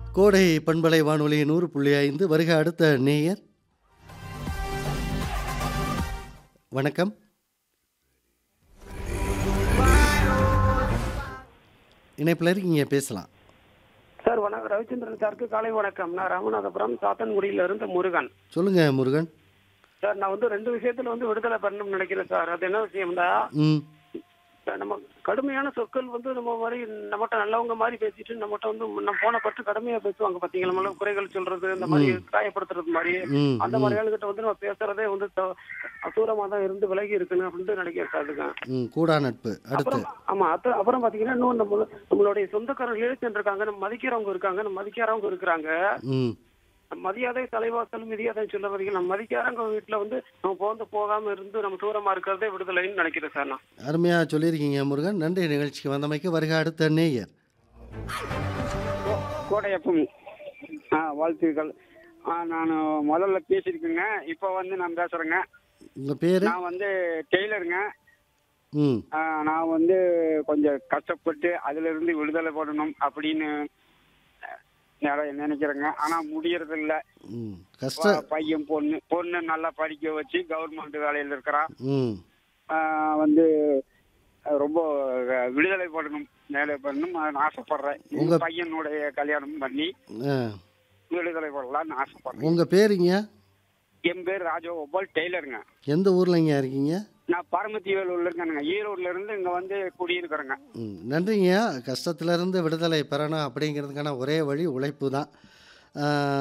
கோடை பண்பலை வானொலி நூறு புள்ளி ஐந்து வருக அடுத்த நேயர் வணக்கம் இணைப்பில் இருக்கீங்க பேசலாம் சார் வணக்கம் ரவிச்சந்திரன் சாருக்கு காலை வணக்கம் நான் ராமநாதபுரம் சாத்தன்குடியில இருந்து முருகன் சொல்லுங்க முருகன் சார் நான் வந்து ரெண்டு விஷயத்துல வந்து விடுதலை பண்ணணும்னு நினைக்கிறேன் சார் அது என்ன விஷயம்னா ம் சார், நம்ம கடுமையான சொற்கள் வந்து நம்ம மாதிரி நம்மகிட்ட நல்லவங்க மாதிரி பேசிட்டு நம்மகிட்ட வந்து நம்ம போன பட்டு கடுமையா பேசுவாங்க பாத்தீங்களா நம்மள குறைகள் சொல்றது இந்த மாதிரி காயப்படுத்துறது மாதிரி ம் அந்த ம், மாதிரி ஆளுகிட்ட வந்து நம்ம பேசுறதே வந்து த- தூரமா தான் இருந்து விலகி இருக்குன்னு அப்படின்ட்டு நினைக்கிறேன் சார் அதுக்கு ம் கூடா நட்பு அடுத்து அப்புறம் ஆமா அத்த- அப்புறம் பாத்தீங்கன்னா இன்னும் நம்ம நம்மளுடைய சொந்தக்காரங்க ரிலேஷன் இருக்காங்க நம்ம மதிக்கிறவங்க இருக்காங்க நம்ம மதிக்காதவங்க இருக்கிறாங்க ம் மரியாதை தலைவாசல் மிதியாதை சொல்ல வரீங்க நம்ம மதிக்காரங்க வீட்டுல வந்து நம்ம போந்து போகாம இருந்து நம்ம தூரமா இருக்கிறதே விடுதலைன்னு நினைக்கிறேன் சார் நான் அருமையாக சொல்லியிருக்கீங்க முருகன் நன்றி நிகழ்ச்சிக்கு வந்தமைக்கு வருக அடுத்த நேயர் கோடையப்பம் ஆ வாழ்த்துக்கள் ஆ நான் முதல்ல பேசியிருக்கேங்க இப்போ வந்து நான் பேசுகிறேங்க உங்கள் பேர் நான் வந்து டெய்லருங்க ம் ஆ, நான் வந்து கொஞ்சம் கஷ்டப்பட்டு அதிலிருந்து விடுதலை பண்ணணும் அப்படின்னு நிறைய நினைக்கிறேங்க ஆனால் முடியறது இல்லை ம் கஷ்ட பையன் பொண்ணு பொண்ணு நல்லா படிக்க வச்சு கவர்மெண்ட் வேலையில் இருக்கிறான் ம் ஆ, வந்து ரொம்ப விடுதலை பண்ணணும் வேலை பண்ணணும் நான் ஆசைப்படுறேன் உங்க- பையனுடைய கல்யாணம் பண்ணி ஆ விடுதலை பண்ணலாம்னு ஆசைப்படுறேன் உங்கள் பேருங்க என் பேர் ராஜகோபால் டெய்லருங்க எந்த ஊர்லங்க இருக்கீங்க நான் பரமத்தி வேலூர்ல இருக்கேனுங்க ஈரோட்ல இருந்து இங்க வந்து குடியிருக்கிறேங்க ம் நன்றிங்க கஷ்டத்திலிருந்து விடுதலை பெறணும் அப்படிங்கிறதுக்கான ஒரே வழி உழைப்பு தான்